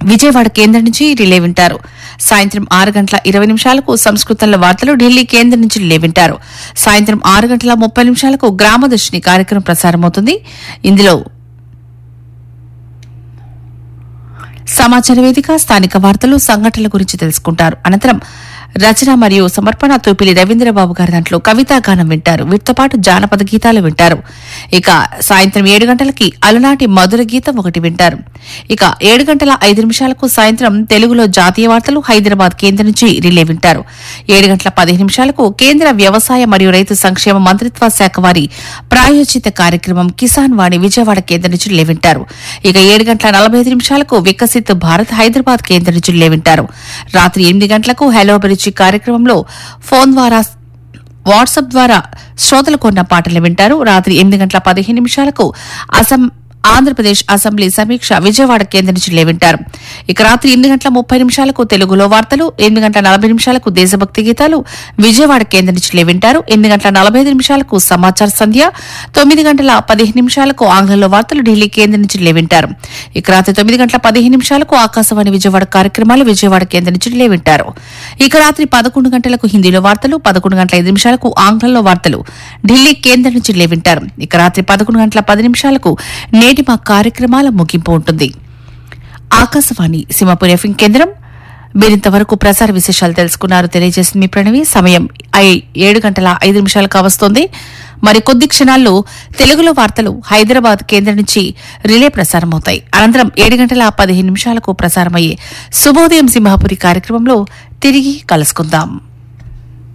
విజయవాడ కేంద్రం నుంచి రిలే వింటారు సాయంత్రం ఆరు గంటల ఇరవై నిమిషాలకు సంస్కృతంలో వార్తలు ఢిల్లీ కేంద్రం నుంచి రిలే వింటారు సాయంత్రం ఆరు గంటల ముప్పై నిమిషాలకు గ్రామదర్శిని కార్యక్రమం ప్రసారమవుతుంది ఇందులో సమాచార వేదిక స్థానిక వార్తలు సంఘటనల గురించి తెలుసుకుంటారు అనంతరం రచన మరియు సమర్పణ తూపిలి రవీంద్రబాబు గారి దాంట్లో కవితా గానం వింటారు వీటితో పాటు జానపద గీతాలు వింటారు ఇక సాయంత్రం ఏడు గంటలకి అలనాటి మధుర గీతం ఒకటి వింటారు ఇక ఏడు గంటల ఐదు నిమిషాలకు సాయంత్రం తెలుగులో జాతీయ వార్తలు హైదరాబాద్ కేంద్రం నుంచి రిలే వింటారు ఏడు గంటల పదిహేను నిమిషాలకు కేంద్ర వ్యవసాయ మరియు రైతు సంక్షేమ మంత్రిత్వ శాఖ వారి ప్రాయోజిత కార్యక్రమం కిసాన్ వాణి విజయవాడ కేంద్రం నుంచి రిలే వింటారు ఇక ఏడు గంటల నలభై ఐదు నిమిషాలకు వికసిత్ భారత్ హైదరాబాద్ కేంద్రం నుంచి రిలే వింటారు రాత్రి ఎనిమిది గంటలకు హలో అభిరుచి కార్యక్రమంలో ఫోన్ ద్వారా వాట్సాప్ ద్వారా శ్రోతలు కొన్న పాటలు వింటారు రాత్రి ఎనిమిది గంటల పదిహేను నిమిషాలకు అసం ఆంధ్రప్రదేశ్ అసెంబ్లీ సమీక్ష విజయవాడ కేంద్రం నుంచి లేవింటారు ఇక రాత్రి ఎనిమిది గంటల ముప్పై నిమిషాలకు తెలుగులో వార్తలు ఎనిమిది గంటల నలభై నిమిషాలకు దేశభక్తి గీతాలు విజయవాడ కేంద్రం నుంచి లేవింటారు ఎనిమిది గంటల నలభై ఐదు నిమిషాలకు సమాచార సంధ్య తొమ్మిది గంటల పదిహేను నిమిషాలకు ఆంగ్లంలో వార్తలు ఢిల్లీ కేంద్రం నుంచి లేవింటారు ఇక రాత్రి తొమ్మిది గంటల పదిహేను నిమిషాలకు ఆకాశవాణి విజయవాడ కార్యక్రమాలు విజయవాడ కేంద్రం నుంచి లేవింటారు ఇక రాత్రి పదకొండు గంటలకు హిందీలో వార్తలు పదకొండు గంటల ఐదు నిమిషాలకు ఆంగ్లంలో వార్తలు ఢిల్లీ కేంద్రం నుంచి లేవింటారు ఇక రాత్రి పదకొండు గంటల పది నిమిషాలకు నేటి మా కార్యక్రమాల ముగింపు ఉంటుంది ఆకాశవాణి సింహపూర్ ఎఫ్ఎం కేంద్రం మీరింతవరకు ప్రసార విశేషాలు తెలుసుకున్నారు తెలియజేసింది మీ ప్రణవి సమయం ఐ- ఏడు గంటల ఐదు నిమిషాలు కావస్తోంది మరి కొద్ది క్షణాల్లో తెలుగులో వార్తలు హైదరాబాద్ కేంద్రం నుంచి రిలే ప్రసారమవుతాయి అనంతరం ఏడు గంటల పదిహేను నిమిషాలకు ప్రసారమయ్యే శుభోదయం సింహాపురి కార్యక్రమంలో తిరిగి కలుసుకుందాం